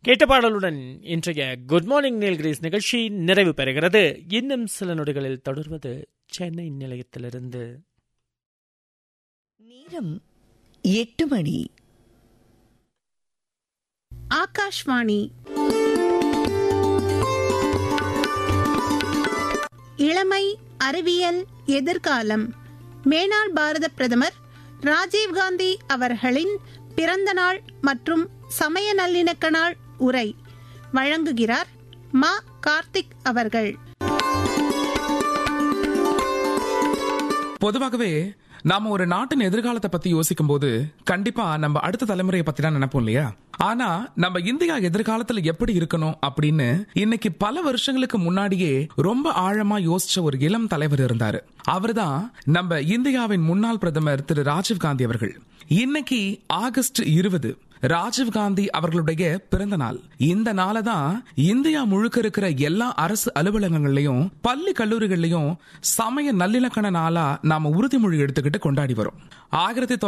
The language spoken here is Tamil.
கேட்ட பாடலுடன் இன்றைய குட் மார்னிங் நீல்கிரீஸ் நிகழ்ச்சி நிறைவு பெறுகிறது இன்னும் சில நொடிகளில் தொடர்வது சென்னை நிலையத்திலிருந்து நேரம் எட்டு மணி ஆகாஷ்வாணி இளமை அறிவியல் எதிர்காலம் மேனாள் பாரத பிரதமர் ராஜீவ்காந்தி அவர்களின் பிறந்த நாள் மற்றும் சமய நல்லிணக்க நாள் உரை வழங்குகிறார் மா கார்த்திக் அவர்கள் பொதுவாகவே நாம ஒரு நாட்டின் எதிர்காலத்தை பத்தி யோசிக்கும் போது கண்டிப்பா நம்ம அடுத்த தலைமுறையை பத்தி தான் நினைப்போம் இல்லையா ஆனா நம்ம இந்தியா எதிர்காலத்துல எப்படி இருக்கணும் அப்படின்னு இன்னைக்கு பல வருஷங்களுக்கு முன்னாடியே ரொம்ப ஆழமா யோசிச்ச ஒரு இளம் தலைவர் இருந்தாரு அவர்தான் நம்ம இந்தியாவின் முன்னாள் பிரதமர் திரு ராஜீவ் காந்தி அவர்கள் இன்னைக்கு ஆகஸ்ட் இருபது ராஜீவ் காந்தி அவர்களுடைய பிறந்த நாள் இந்த நாளை தான் இந்தியா முழுக்க இருக்கிற எல்லா அரசு அலுவலகங்கள்லயும் பள்ளி கல்லூரிகள்லயும் சமய நல்லிணக்கண நாளா நாம உறுதிமொழி எடுத்துக்கிட்டு கொண்டாடி வரோம் ஆயிரத்தி